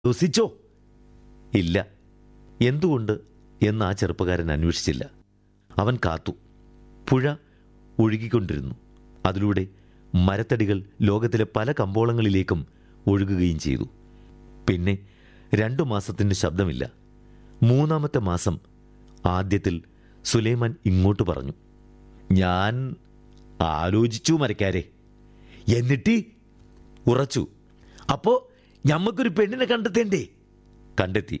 ശ്വസിച്ചോ ഇല്ല എന്തുകൊണ്ട് എന്ന് ആ ചെറുപ്പക്കാരൻ അന്വേഷിച്ചില്ല അവൻ കാത്തു പുഴ ഒഴുകിക്കൊണ്ടിരുന്നു അതിലൂടെ മരത്തടികൾ ലോകത്തിലെ പല കമ്പോളങ്ങളിലേക്കും ഒഴുകുകയും ചെയ്തു പിന്നെ രണ്ടു മാസത്തിന് ശബ്ദമില്ല മൂന്നാമത്തെ മാസം ആദ്യത്തിൽ സുലൈമാൻ ഇങ്ങോട്ട് പറഞ്ഞു ഞാൻ ആലോചിച്ചു മരക്കാരെ എന്നിട്ട് ഉറച്ചു അപ്പോ ഞമ്മക്കൊരു പെണ്ണിനെ കണ്ടെത്തേണ്ടേ കണ്ടെത്തി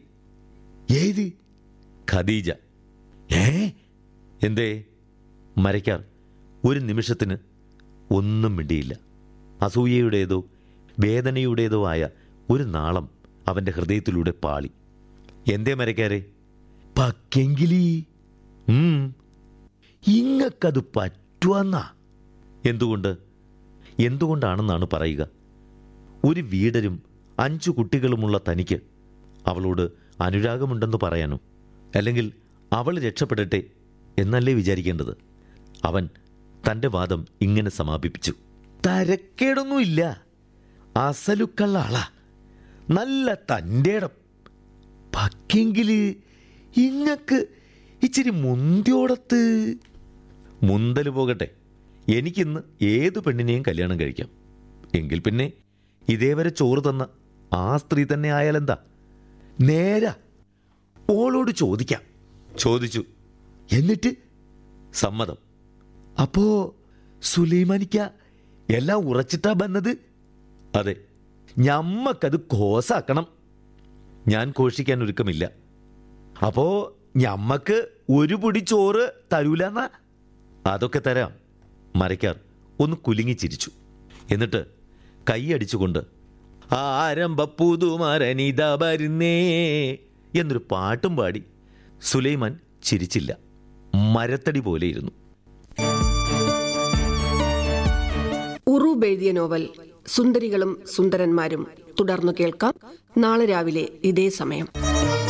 ഏത് ഖദീജ ഏ എന്തേ മരയ്ക്കാർ ഒരു നിമിഷത്തിന് ഒന്നും മിണ്ടിയില്ല അസൂയയുടേതോ വേദനയുടേതോ ആയ ഒരു നാളം അവന്റെ ഹൃദയത്തിലൂടെ പാളി എന്തേ മരക്കാരെ പക്കെങ്കിലി ഉം ഇങ്ങക്കത് പറ്റുവന്നാ എന്തുകൊണ്ട് എന്തുകൊണ്ടാണെന്നാണ് പറയുക ഒരു വീടരും അഞ്ചു കുട്ടികളുമുള്ള തനിക്ക് അവളോട് അനുരാഗമുണ്ടെന്ന് പറയാനോ അല്ലെങ്കിൽ അവൾ രക്ഷപ്പെടട്ടെ എന്നല്ലേ വിചാരിക്കേണ്ടത് അവൻ തന്റെ വാദം ഇങ്ങനെ സമാപിപ്പിച്ചു തരക്കേടൊന്നുമില്ല അസലുക്കള്ള ആളാ നല്ല തൻ്റെ ഇടം പക്കെങ്കില് ഇങ്ങക്ക് ഇച്ചിരി മുന്തിയോടത്ത് മുന്തല് പോകട്ടെ എനിക്കിന്ന് ഏത് പെണ്ണിനെയും കല്യാണം കഴിക്കാം എങ്കിൽ പിന്നെ ഇതേവരെ ചോറ് തന്ന ആ സ്ത്രീ തന്നെ ആയാലെന്താ നേരാ ഓളോട് ചോദിക്കാം ചോദിച്ചു എന്നിട്ട് സമ്മതം അപ്പോ സുലൈമാനിക്ക എല്ലാം ഉറച്ചിട്ടാ വന്നത് അതെ ഞമ്മക്കത് കോസാക്കണം ഞാൻ ഘോഷിക്കാൻ ഒരുക്കമില്ല അപ്പോ ഞമ്മക്ക് ഒരു പൊടി ചോറ് തരൂലെന്നാ അതൊക്കെ തരാം മരയ്ക്കാർ ഒന്ന് കുലുങ്ങി ചിരിച്ചു എന്നിട്ട് കൈയടിച്ചുകൊണ്ട് ആരംഭ പുതുമരനിത വരുന്നേ എന്നൊരു പാട്ടും പാടി സുലൈമാൻ ചിരിച്ചില്ല മരത്തടി പോലെയിരുന്നു ഉറൂബ് എഴുതിയ നോവൽ സുന്ദരികളും സുന്ദരന്മാരും തുടർന്നു കേൾക്കാം നാളെ രാവിലെ ഇതേ സമയം